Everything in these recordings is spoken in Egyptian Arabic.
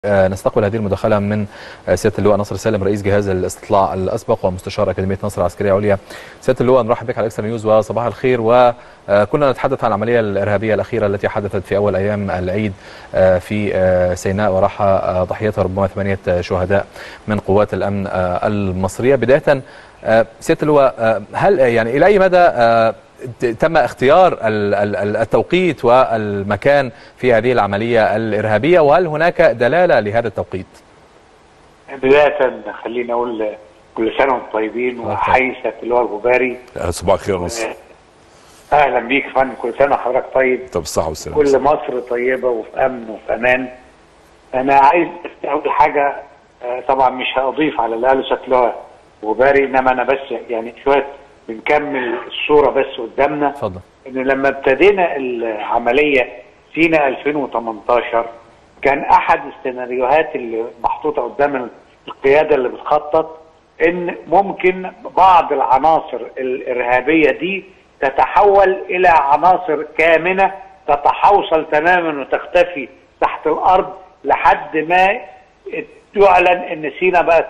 نستقبل هذه المداخلة من سيادة اللواء نصر سالم رئيس جهاز الاستطلاع الأسبق ومستشار أكاديمية نصر العسكرية العليا سيادة اللواء نرحب بك على اكسترا نيوز وصباح الخير وكنا نتحدث عن العملية الإرهابية الأخيرة التي حدثت في أول أيام العيد في سيناء وراح ضحيتها ربما ثمانية شهداء من قوات الأمن المصرية بداية سيادة اللواء هل يعني إلى أي مدى تم اختيار التوقيت والمكان في هذه العملية الإرهابية وهل هناك دلالة لهذا التوقيت؟ بداية خلينا أقول كل سنة وانتم طيبين وأحيي سيادة اللواء الغباري صباح الخير يا نصر أهلا بيك يا فندم كل سنة وحضرتك طيب طب الصحة والسلامة كل مصر طيبة وفي أمن وفي أمان أنا عايز أول حاجة طبعا مش هأضيف على اللي قاله سيادة اللواء الغباري إنما أنا بس يعني شوية بنكمل الصوره بس قدامنا اتفضل ان لما ابتدينا العمليه سينا 2018 كان احد السيناريوهات اللي محطوطه قدام القياده اللي بتخطط ان ممكن بعض العناصر الارهابيه دي تتحول الى عناصر كامنه تتحوصل تماما وتختفي تحت الارض لحد ما يعلن ان سينا بقت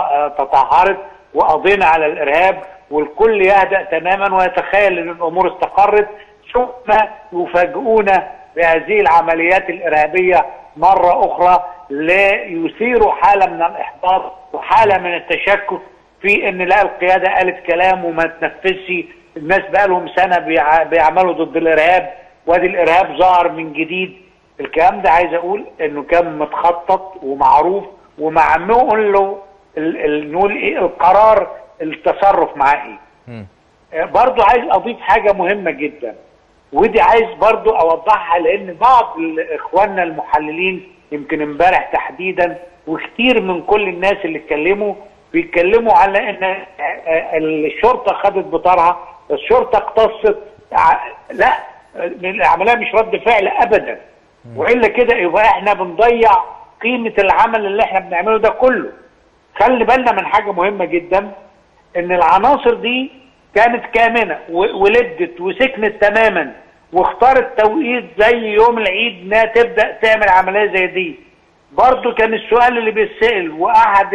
تطهرت وقضينا على الارهاب والكل يهدأ تماما ويتخيل ان الامور استقرت ثم يفاجئونا بهذه العمليات الارهابيه مره اخرى ليثيروا حاله من الاحباط وحاله من التشكك في ان لا القياده قالت كلام وما تنفذش الناس بقى لهم سنه بيعملوا ضد الارهاب وادي الارهاب ظهر من جديد الكلام ده عايز اقول انه كان متخطط ومعروف ومعمول له نقول ايه القرار التصرف معاه ايه برضو عايز اضيف حاجة مهمة جدا ودي عايز برضو اوضحها لان بعض اخواننا المحللين يمكن امبارح تحديدا وكتير من كل الناس اللي اتكلموا بيتكلموا على ان الشرطة خدت بطارها الشرطة اقتصت لا العملية مش رد فعل ابدا والا كده يبقى احنا بنضيع قيمة العمل اللي احنا بنعمله ده كله خلي بالنا من حاجة مهمة جدا ان العناصر دي كانت كامنه ولدت وسكنت تماما واختارت توقيت زي يوم العيد انها تبدا تعمل عمليه زي دي برضه كان السؤال اللي بيتسال واحد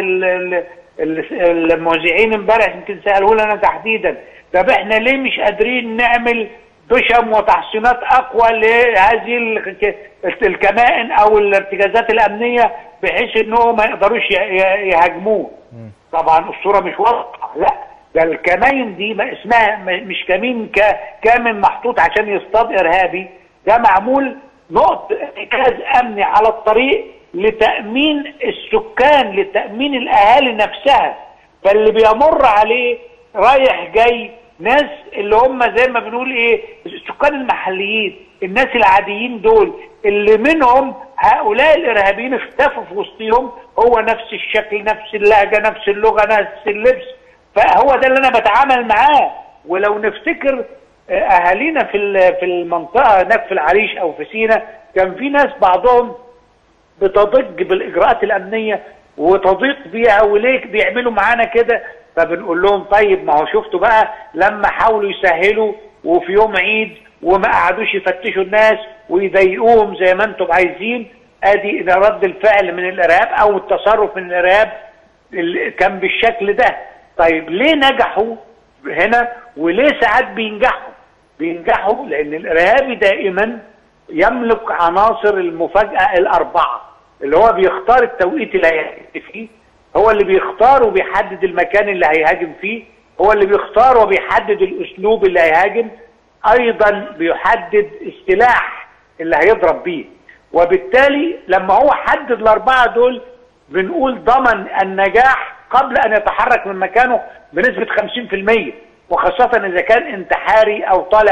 المذيعين امبارح يمكن سالوه لنا تحديدا طب احنا ليه مش قادرين نعمل دشم وتحصينات اقوى لهذه الكمائن او الارتكازات الامنيه بحيث انهم ما يقدروش يهاجموه طبعا الصوره مش واضحه لا ده الكمين دي ما اسمها مش كمين كامن محطوط عشان يصطاد ارهابي ده معمول نقط ارتكاز امني على الطريق لتامين السكان لتامين الاهالي نفسها فاللي بيمر عليه رايح جاي ناس اللي هم زي ما بنقول ايه السكان المحليين الناس العاديين دول اللي منهم هؤلاء الارهابيين اختفوا في وسطهم هو نفس الشكل نفس اللهجه نفس اللغه نفس اللبس فهو ده اللي انا بتعامل معاه ولو نفتكر اهالينا في في المنطقه هناك في العريش او في سينا كان في ناس بعضهم بتضج بالاجراءات الامنيه وتضيق بيها وليه بيعملوا معانا كده فبنقول لهم طيب ما هو شفتوا بقى لما حاولوا يسهلوا وفي يوم عيد وما قعدوش يفتشوا الناس ويضايقوهم زي ما انتم عايزين ادي رد الفعل من الارهاب او التصرف من الارهاب اللي كان بالشكل ده طيب ليه نجحوا هنا وليه ساعات بينجحوا بينجحوا لان الارهابي دائما يملك عناصر المفاجاه الاربعه اللي هو بيختار التوقيت اللي هيهاجم فيه هو اللي بيختار وبيحدد المكان اللي هيهاجم فيه هو اللي بيختار وبيحدد الاسلوب اللي هيهاجم ايضا بيحدد السلاح اللي هيضرب بيه وبالتالي لما هو حدد الاربعه دول بنقول ضمن النجاح قبل ان يتحرك من مكانه بنسبه 50% وخاصه اذا كان انتحاري او طالع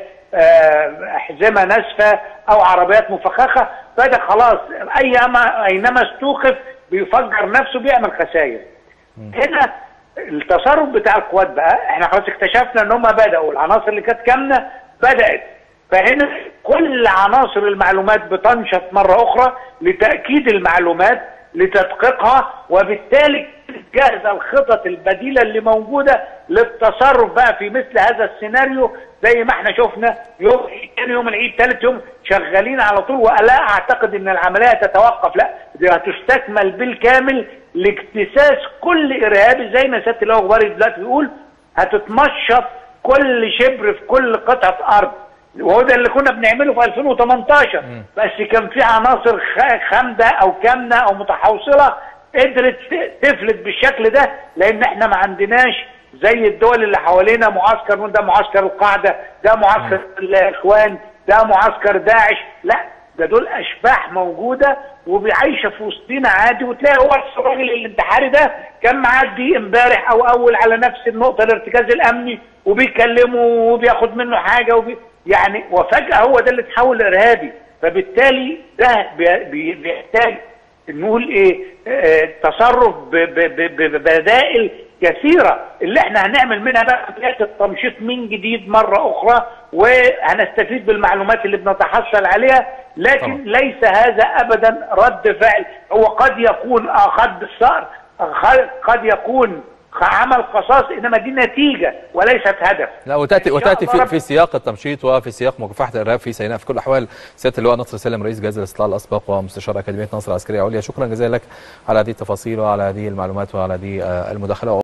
باحزمه ناسفه او عربيات مفخخه فده خلاص ايما اينما استوقف بيفجر نفسه بيعمل خسائر هنا التصرف بتاع القوات بقى احنا خلاص اكتشفنا ان هم بداوا العناصر اللي كانت كامنه بدات فهنا كل عناصر المعلومات بتنشط مره اخرى لتاكيد المعلومات لتدقيقها وبالتالي جاهزه الخطط البديله اللي موجوده للتصرف بقى في مثل هذا السيناريو زي ما احنا شفنا يوم ثاني يوم العيد ثالث يوم شغالين على طول ولا اعتقد ان العمليه تتوقف لا دي هتستكمل بالكامل لاجتثاث كل ارهابي زي ما سياده الاخبار دلوقتي بيقول هتتمشط كل شبر في كل قطعه ارض وهو ده اللي كنا بنعمله في 2018 بس كان في عناصر خامده او كامنه او متحوصله قدرت تفلت بالشكل ده لان احنا ما عندناش زي الدول اللي حوالينا معسكر ده معسكر القاعده ده معسكر الاخوان ده معسكر داعش لا ده دول اشباح موجوده وبيعيشه في وسطنا عادي وتلاقي هو الراجل الانتحاري ده كان معدي امبارح او اول على نفس النقطه الارتكاز الامني وبيكلمه وبياخد منه حاجه وبي يعني وفجاه هو ده اللي تحول ارهابي فبالتالي ده بي بيحتاج نقول ايه اه تصرف ببدائل كثيره اللي احنا هنعمل منها بقى عمليات التمشيط من جديد مره اخرى وهنستفيد بالمعلومات اللي بنتحصل عليها لكن طبعا. ليس هذا ابدا رد فعل هو قد يكون اخذ الصقر قد يكون عمل قصاص انما دي نتيجه وليست هدف لا وتاتي وتاتي في, في سياق التمشيط وفي سياق مكافحه الارهاب في سيناء في كل الاحوال سياده اللواء نصر سالم رئيس جهاز الاستطلاع الاسبق ومستشار اكاديميه نصر العسكريه العليا شكرا جزيلا لك على هذه التفاصيل وعلى هذه المعلومات وعلى هذه المداخله